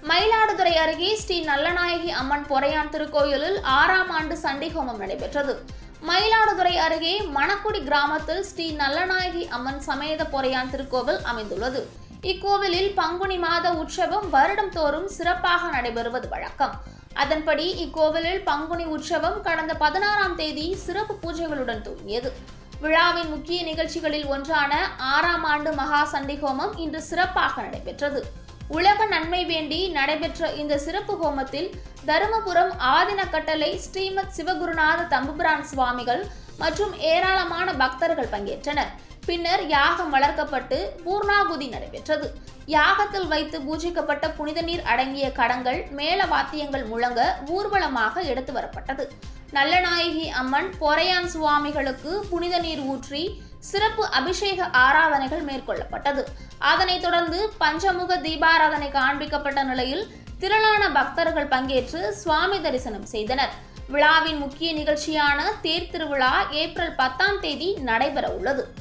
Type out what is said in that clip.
மயிலாடுதுறை அருகே ஸ்ரீ நல்லநாயகி அம்மன் பொறையான் திருக்கோயிலில் ஆறாம் ஆண்டு சண்டி ஹோமம் நடைபெற்றது மயிலாடுதுறை அருகே மணக்குடி கிராமத்தில் ஸ்ரீ நல்லநாயகி அம்மன் சமேத பொறையான் திருக்கோவில் அமைந்துள்ளது இக்கோவிலில் பங்குனி மாத உற்சவம் வருடம் தோறும் சிறப்பாக நடைபெறுவது வழக்கம் அதன்படி இக்கோவிலில் பங்குனி உற்சவம் கடந்த பதினாறாம் தேதி சிறப்பு பூஜைகளுடன் துவங்கியது விழாவின் முக்கிய நிகழ்ச்சிகளில் ஒன்றான ஆறாம் ஆண்டு மகா சண்டி ஹோமம் இன்று சிறப்பாக நடைபெற்றது உலக நன்மை வேண்டி நடைபெற்ற இந்த சிறப்பு ஹோமத்தில் தருமபுரம் ஆதின கட்டளை ஸ்ரீமத் சிவகுருநாத தம்புபிரான் சுவாமிகள் மற்றும் ஏராளமான பக்தர்கள் பங்கேற்றனர் பின்னர் யாகம் வளர்க்கப்பட்டு பூர்ணாகுதி நடைபெற்றது யாகத்தில் வைத்து பூஜிக்கப்பட்ட புனித நீர் அடங்கிய கடங்கள் மேள வாத்தியங்கள் முழங்க ஊர்வலமாக எடுத்து வரப்பட்டது நல்லநாயகி அம்மன் பொறையான் சுவாமிகளுக்கு புனித நீர் ஊற்றி சிறப்பு அபிஷேக ஆராதனைகள் மேற்கொள்ளப்பட்டது அதனைத் தொடர்ந்து பஞ்சமுக தீபாராதனை காண்பிக்கப்பட்ட நிலையில் திரளான பக்தர்கள் பங்கேற்று சுவாமி தரிசனம் செய்தனர் விழாவின் முக்கிய நிகழ்ச்சியான தேர் திருவிழா ஏப்ரல் பத்தாம் தேதி நடைபெற உள்ளது